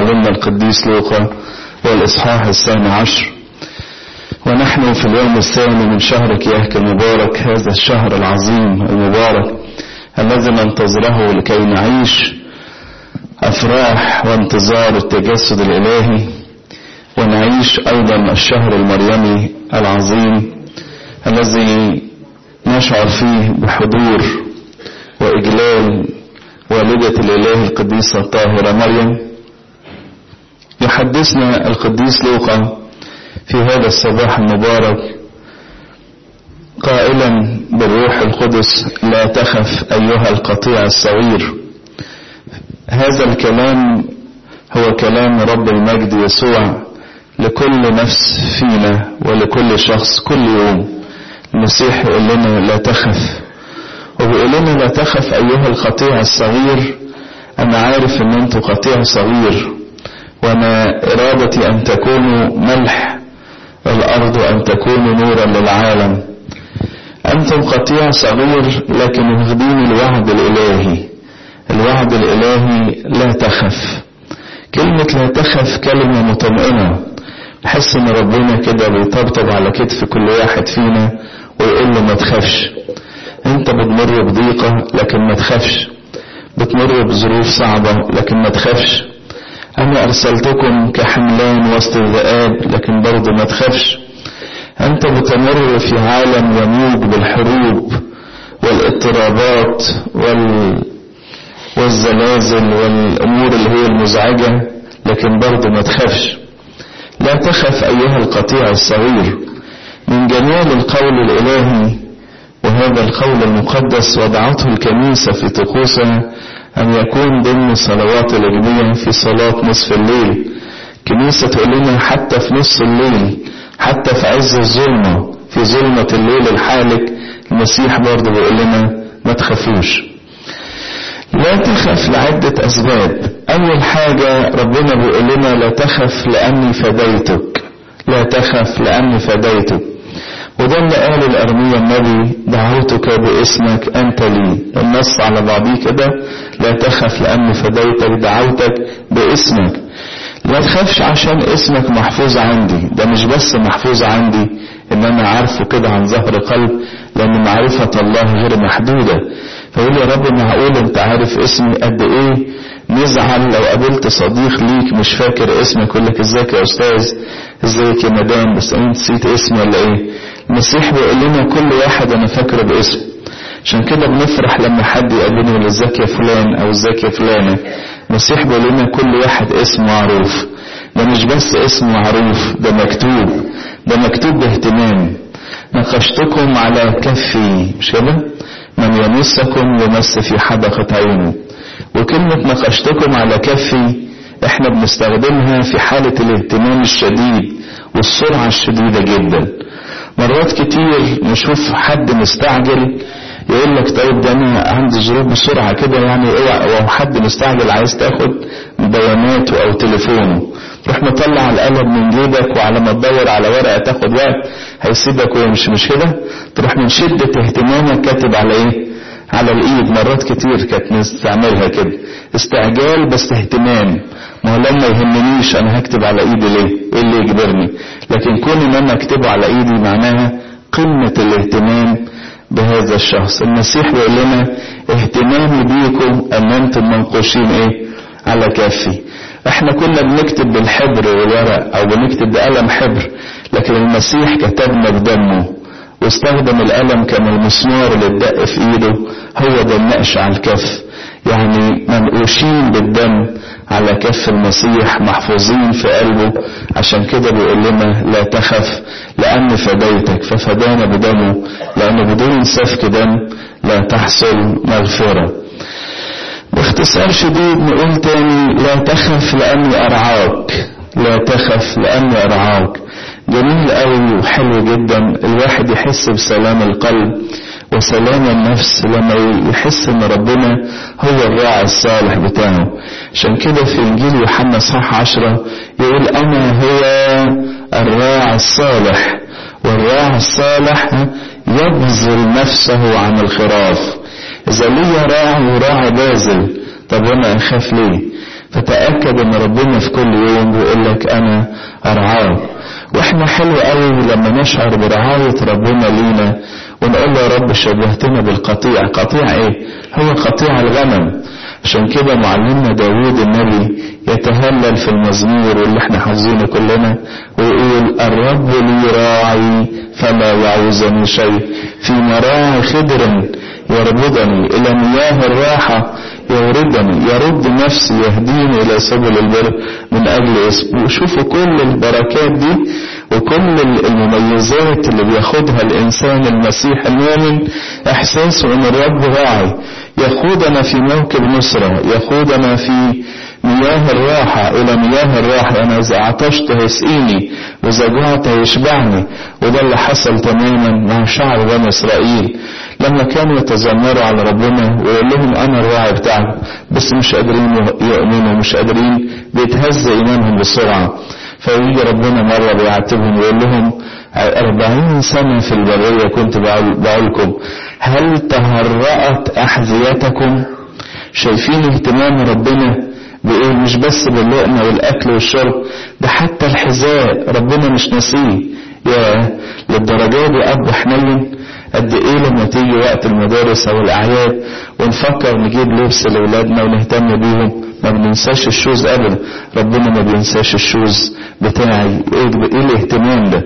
معلمنا القديس لوقا والإصحاح الثاني عشر ونحن في اليوم الثاني من شهر كياك المبارك هذا الشهر العظيم المبارك الذي ننتظره لكي نعيش أفراح وانتظار التجسد الإلهي ونعيش أيضا الشهر المريمي العظيم الذي نشعر فيه بحضور وإجلال والدة الإله القديسة الطاهرة مريم يحدثنا القديس لوقا في هذا الصباح المبارك قائلا بالروح القدس لا تخف أيها القطيع الصغير هذا الكلام هو كلام رب المجد يسوع لكل نفس فينا ولكل شخص كل يوم المسيح يقول لنا لا تخف وبيقول لنا لا تخف ايها القطيع الصغير انا عارف ان انتوا قطيع صغير وانا ارادتي ان تكونوا ملح الارض وان تكونوا نورا للعالم انتم قطيع صغير لكن واخدين الوعد الالهي الوعد الالهي لا تخف كلمة لا تخف كلمة مطمئنة نحس ان ربنا كده بيطبطب على كتف كل واحد فينا ويقول له ما تخافش انت بتمر بضيقة لكن ما تخافش بتمر بظروف صعبة لكن ما تخافش انا ارسلتكم كحملان وسط الذئاب لكن برضه ما تخافش انت بتمر في عالم يموج بالحروب والاضطرابات وال والزلازل والامور اللي هي المزعجة لكن برضه ما تخافش لا تخف ايها القطيع الصغير من جمال القول الالهي وهذا القول المقدس وضعته الكنيسة في طقوسها أن يكون ضمن صلوات الأجبية في صلاة نصف الليل كنيسة تقول لنا حتى في نصف الليل حتى في عز الظلمة في ظلمة الليل الحالك المسيح برضه بيقول لنا ما تخافوش لا تخف لعدة أسباب أول حاجة ربنا بيقول لنا لا تخف لأني فديتك لا تخف لأني فديتك وده اللي قاله الأرمية النبي دعوتك باسمك أنت لي النص على بعضيه كده لا تخف لأني فديتك دعوتك باسمك لا تخافش عشان اسمك محفوظ عندي ده مش بس محفوظ عندي ان انا عارفه كده عن ظهر قلب لان معرفة الله غير محدودة فيقول يا رب معقول انت عارف اسمي قد ايه نزعل لو قابلت صديق ليك مش فاكر اسمك يقول لك ازيك يا استاذ ازيك يا مدام بس انت نسيت اسمي ولا ايه المسيح بيقول لنا كل واحد انا فاكره باسمه عشان كده بنفرح لما حد يقابلني يقول ازيك يا فلان او ازيك يا فلانه المسيح بيقول لنا كل واحد اسمه معروف ده مش بس اسم معروف ده مكتوب ده مكتوب باهتمام نقشتكم على كفي مش كده من يمسكم يمس في حدقة عينه وكلمة نقشتكم على كفي احنا بنستخدمها في حالة الاهتمام الشديد والسرعة الشديدة جدا مرات كتير نشوف حد مستعجل يقول لك طيب ده انا عندي ظروف بسرعه كده يعني اوعى او حد مستعجل عايز تاخد بياناته او تليفونه تروح مطلع القلم من جيبك وعلى ما تدور على ورقه تاخد وقت هيسيبك ويمشي مش كده تروح من شده اهتمامك كاتب على ايه على الايد مرات كتير كانت نستعملها كده استعجال بس اهتمام ما هو لما يهمنيش انا هكتب على ايدي ليه ايه اللي يجبرني لكن كون ان انا اكتبه على ايدي معناها قمه الاهتمام بهذا الشخص المسيح بيقول لنا اهتمامي بيكم ان انتم منقوشين ايه على كفي احنا كنا بنكتب بالحبر والورق او بنكتب بقلم حبر لكن المسيح كتبنا بدمه واستخدم القلم كان المسمار اللي اتدق في ايده هو ده النقش على الكف يعني منقوشين بالدم على كف المسيح محفوظين في قلبه عشان كده بيقول لنا لا تخف لأن فديتك ففدانا بدمه لأن بدون سفك دم لا تحصل مغفرة باختصار شديد نقول تاني لا تخف لأني أرعاك لا تخف لأني أرعاك جميل قوي وحلو جدا الواحد يحس بسلام القلب وسلام النفس لما يحس ان ربنا هو الراعي الصالح بتاعه عشان كده في انجيل يوحنا صح عشرة يقول انا هو الراعي الصالح والراعي الصالح يبذل نفسه عن الخراف اذا لي راعي وراعي باذل طب وانا اخاف ليه فتأكد ان ربنا في كل يوم بيقول لك انا ارعاك واحنا حلو قوي لما نشعر برعاية ربنا لينا ونقول له يا رب شبهتنا بالقطيع قطيع ايه هو قطيع الغنم عشان كده معلمنا داود النبي يتهلل في المزمور واللي احنا حافظينه كلنا ويقول الرب لي راعي فلا يعوزني شيء في مراعي خضر يربضني الى مياه الراحة يوردني يرد نفسي يهديني الى سبل البر من اجل اسمه وشوفوا كل البركات دي وكل المميزات اللي بياخدها الانسان المسيح المؤمن احساسه ان الرب راعي يقودنا في موكب نصرة يقودنا في مياه الراحة إلى مياه الراحة أنا إذا عطشت هيسقيني وإذا جعت هيشبعني وده اللي حصل تماما مع شعب بني إسرائيل لما كانوا يتذمروا على ربنا ويقول لهم أنا الراعي بتاعكم بس مش قادرين يؤمنوا مش قادرين بيتهز إيمانهم بسرعة فيجي ربنا مرة بيعاتبهم ويقول لهم أربعين سنة في البرية كنت بقولكم هل تهرأت أحذيتكم شايفين اهتمام ربنا بإيه مش بس باللقمة والأكل والشرب ده حتى الحذاء ربنا مش ناسيه يا للدرجة دي أب حنين قد إيه لما تيجي وقت المدارس أو الأعياد ونفكر نجيب لبس لأولادنا ونهتم بيهم ما بننساش الشوز أبدا ربنا ما بينساش الشوز بتاعي إيه الاهتمام ده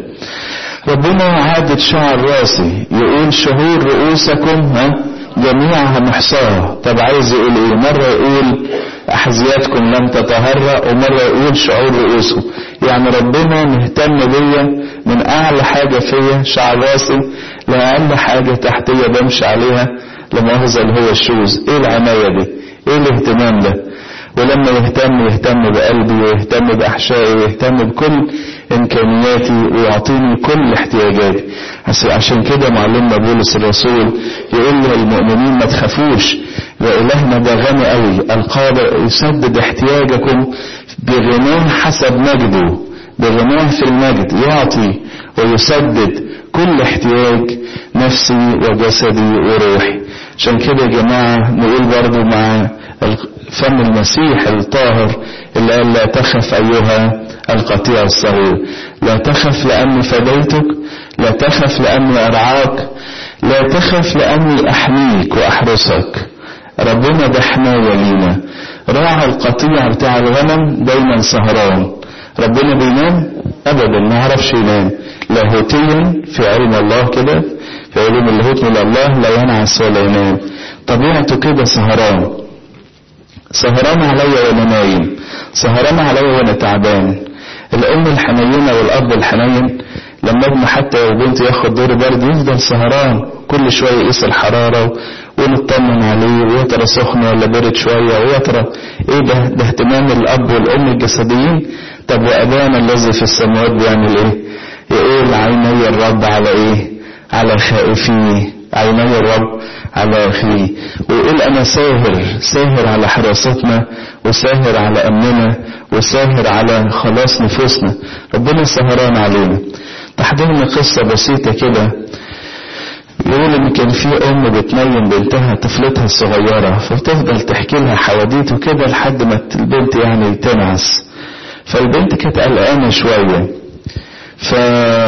ربنا عادة شعر راسي يقول شهور رؤوسكم ها جميعها محصاة طب عايز يقول ايه مرة يقول احذيتكم لم تتهرأ ومرة يقول شعور رؤوسكم يعني ربنا مهتم بيا من اعلى حاجة فيا شعر راسي لاقل حاجة تحتية بمشي عليها لمؤاخذة اللي هو الشوز ايه العناية دي ايه الاهتمام ده ولما يهتم يهتم بقلبي ويهتم بأحشائي ويهتم بكل إمكانياتي ويعطيني كل احتياجاتي عشان كده معلمنا بولس الرسول يقول للمؤمنين ما تخافوش وإلهنا ده غني قوي القادر يسدد احتياجكم بغناه حسب مجده بغناه في المجد يعطي ويسدد كل احتياج نفسي وجسدي وروحي عشان كده يا جماعة نقول برضو مع فم المسيح الطاهر اللي قال لا تخف أيها القطيع الصغير لا تخف لأني فديتك لا تخف لأني أرعاك لا تخف لأني أحميك وأحرسك ربنا ده حماية لينا راعى القطيع بتاع الغنم دايما سهران ربنا بينام أبدا ما عرفش ينام لاهوتيا في علم الله كده في علم اللاهوت من الله لا ينعس ولا ينام طبيعته كده سهران سهران عليا وانا نايم سهران عليا وانا تعبان الام الحنينه والاب الحنين لما ابن حتى لو بنت ياخد دور برد يفضل سهران كل شويه يقيس الحراره ونطمن عليه ويا ترى سخن ولا برد شويه ويا ترى ايه ده ده اهتمام الاب والام الجسديين طب وابانا الذي في السماوات بيعمل ايه يقول عيني الرب على ايه على خائفيه عيني الرب على أخيه ويقول أنا ساهر ساهر على حراستنا وساهر على أمننا وساهر على خلاص نفوسنا ربنا سهران علينا تحضرنا قصة بسيطة كده يقول ان كان في ام بتنيم بنتها طفلتها الصغيرة فبتفضل تحكي لها حواديت وكده لحد ما البنت يعني تنعس فالبنت كانت قلقانة شوية ف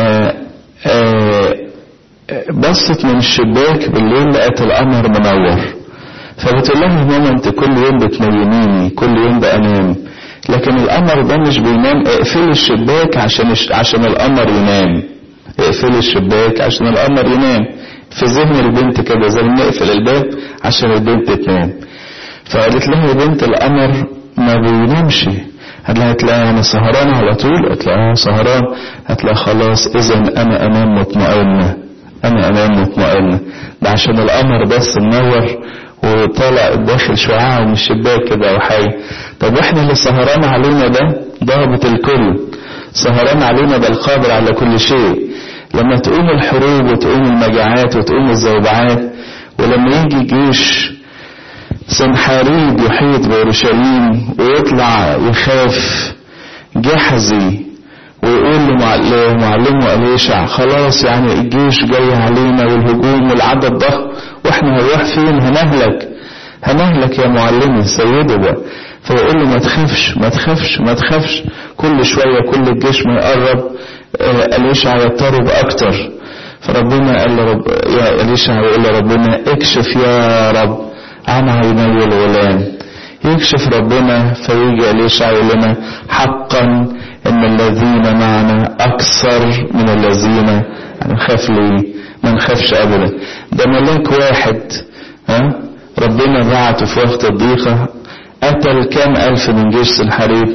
بصت من الشباك بالليل لقت القمر منور فبتقول لها ماما انت كل يوم بتنيميني كل يوم بنام لكن القمر ده مش بينام اقفلي الشباك عشان عشان القمر ينام اقفلي الشباك عشان القمر ينام في ذهن البنت كده زي نقفل الباب عشان البنت تنام فقالت لها يا بنت القمر ما بينامش قالت لها انا سهران على طول قالت لها سهران قالت لها خلاص اذا انا انام مطمئنه انا انام مطمئنه ده عشان القمر بس منور وطالع داخل شعاع من الشباك كده او حاجه طب احنا اللي سهران علينا ده ضابط الكل سهران علينا ده القادر على كل شيء لما تقوم الحروب وتقوم المجاعات وتقوم الزوبعات ولما يجي جيش سنحاريب يحيط بأورشليم ويطلع يخاف جحزي ويقول لمعلمه أليشع خلاص يعني الجيش جاي علينا والهجوم والعدد ضخم واحنا هنروح فين هنهلك هنهلك يا معلمي سيده بقى فيقول له ما تخافش ما تخافش ما تخافش كل شوية كل الجيش ما يقرب أليشع يضطرب أكتر فربنا قال له رب يا أليشع يقول لربنا اكشف يا رب عن عيني الغلام يكشف ربنا فيجي أليشع يقول لنا حقا إن الذين معنا أكثر من الذين نخاف ليه ما نخافش أبدا ده ملاك واحد ها ربنا بعته في وقت الضيقة قتل كام ألف من جيش الحريب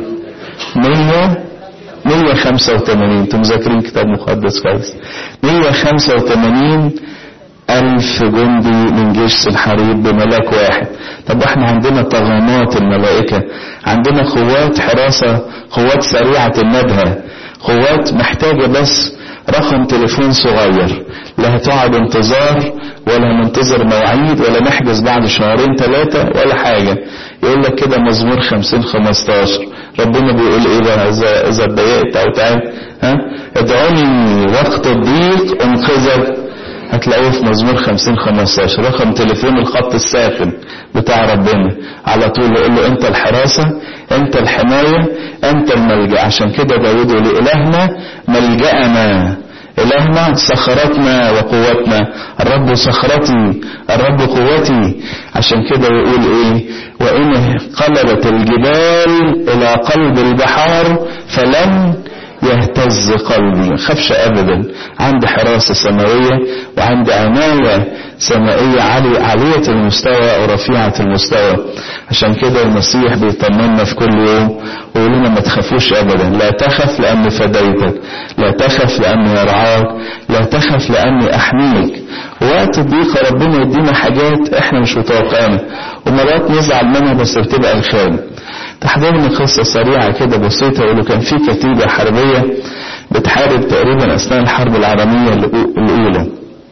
مية مية خمسة وثمانين انتم مذاكرين كتاب مقدس كويس مية خمسة وثمانين ألف جندي من جيش الحريب بملاك واحد طب احنا عندنا طغمات الملائكة عندنا قوات حراسة قوات سريعة الندهة قوات محتاجة بس رقم تليفون صغير لا هتقعد انتظار ولا هننتظر مواعيد ولا نحجز بعد شهرين ثلاثة ولا حاجة يقول لك كده مزمور خمسين خمستاشر ربنا بيقول ايه بقى اذا اذا اتضايقت او تعال ها ادعوني وقت الضيق انقذك هتلاقوه في مزمور خمسين خمستاشر رقم تليفون الخط الساخن بتاع ربنا على طول يقول له انت الحراسة انت الحماية انت الملجأ عشان كده داود يقول الهنا ملجأنا إلهنا صخرتنا وقوتنا الرب صخرتي الرب قوتي عشان كده يقول ايه وإن قلبت الجبال إلى قلب البحار فلن يهتز قلبي ما خافش ابدا عندي حراسة سماوية وعندي عناية سمائية عالية, عالية المستوى ورفيعة المستوى عشان كده المسيح بيطمنا في كل يوم ويقول لنا ما تخافوش ابدا لا تخف لاني فديتك لا تخف لاني يرعاك لا تخف لاني احميك وقت الضيقة ربنا يدينا حاجات احنا مش متوقعينها ومرات نزعل منها بس بتبقى الخير تحضرني قصة سريعة كده بسيطة يقولوا كان في كتيبة حربية بتحارب تقريبا أثناء الحرب العالمية الأولى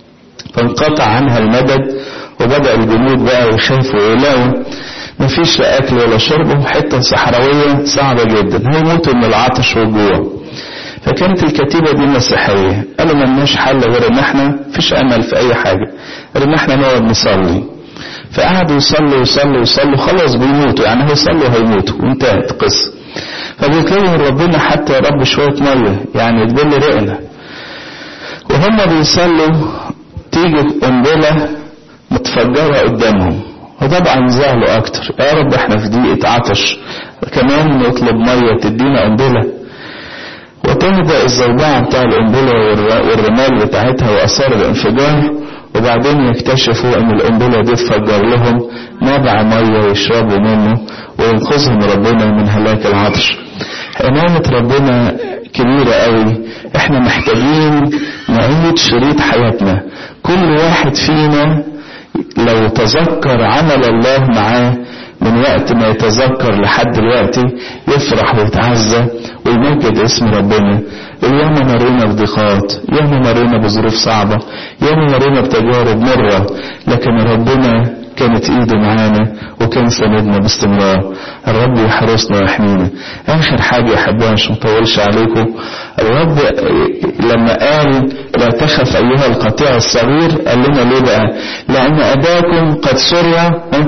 فانقطع عنها المدد وبدأ الجنود بقى يخافوا ويلاقوا مفيش لا أكل ولا شرب وحتة صحراوية صعبة جدا هيموتوا من العطش والجوع فكانت الكتيبة دي مسيحية قالوا ملناش حل غير ان احنا مفيش امل في اي حاجة غير ان احنا نقعد نصلي فقعدوا يصلوا يصلوا يصلوا خلاص بيموتوا يعني هيصلوا هيموتوا وانتهت القصة فبيطلبوا من ربنا حتى يا رب شوية مية يعني تبل رقنا وهم بيصلوا تيجي قنبلة متفجرة قدامهم وطبعا زعلوا اكتر يا رب احنا في ضيقة عطش كمان نطلب مية تدينا قنبلة وتنبأ الزوبعة بتاع القنبلة والرمال بتاعتها وآثار الانفجار وبعدين يكتشفوا ان القنبلة دي تفجر لهم نبع مية يشربوا منه وينقذهم ربنا من هلاك العطش عناية ربنا كبيرة قوي احنا محتاجين نعيد شريط حياتنا كل واحد فينا لو تذكر عمل الله معاه من وقت ما يتذكر لحد دلوقتي يفرح ويتعزى ويمجد اسم ربنا ياما مرينا بضيقات ياما مرينا بظروف صعبة ياما مرينا بتجارب مرة لكن ربنا كانت ايده معانا وكان سندنا باستمرار الرب يحرسنا ويحمينا اخر حاجة احبها مش مطولش عليكم الرب لما قال لا تخف ايها القطيع الصغير قال لنا ليه بقى لان اباكم قد سرع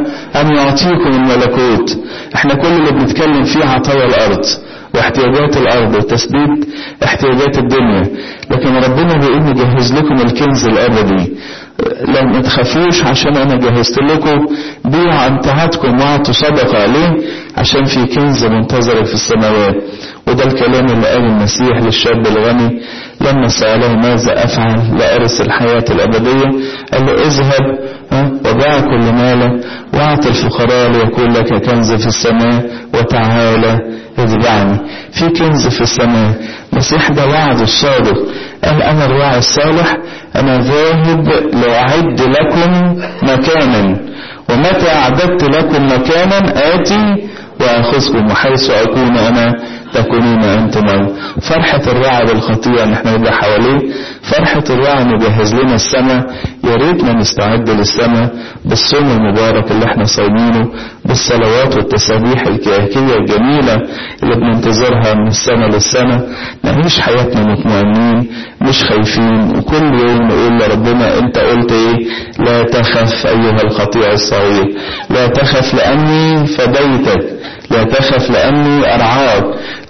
ان يعطيكم الملكوت احنا كل اللي بنتكلم فيه عطايا الارض واحتياجات الارض وتسديد احتياجات الدنيا لكن ربنا بيقول نجهز لكم الكنز الابدي لا ما تخافوش عشان انا جهزت لكم بيع امتعتكم واعطوا صدقه ليه عشان في كنز منتظرك في السماوات وده الكلام اللي قال المسيح للشاب الغني لما سأله ماذا أفعل لأرث الحياة الأبدية قال له اذهب وباع كل مالك واعط الفقراء ليكون لك كنز في السماء وتعالى اتبعني في كنز في السماء المسيح ده وعد الصادق قال انا الراعي الصالح انا ذاهب لاعد لكم مكانا ومتى اعددت لكم مكانا اتي واخذكم وحيث اكون انا تكونون انتم فرحة الراعي بالخطيئة ان احنا نبقى حواليه فرحة الراعي انه يجهز لنا السماء يا ريتنا نستعد للسماء بالصوم المبارك اللي احنا صايمينه بالصلوات والتسابيح الكياكية الجميلة اللي بننتظرها من السنة للسنة نعيش حياتنا مطمئنين مش خايفين وكل يوم نقول لربنا انت قلت ايه لا تخف ايها الخطيئة الصغير لا تخف لاني فديتك لا تخف لأني أرعاك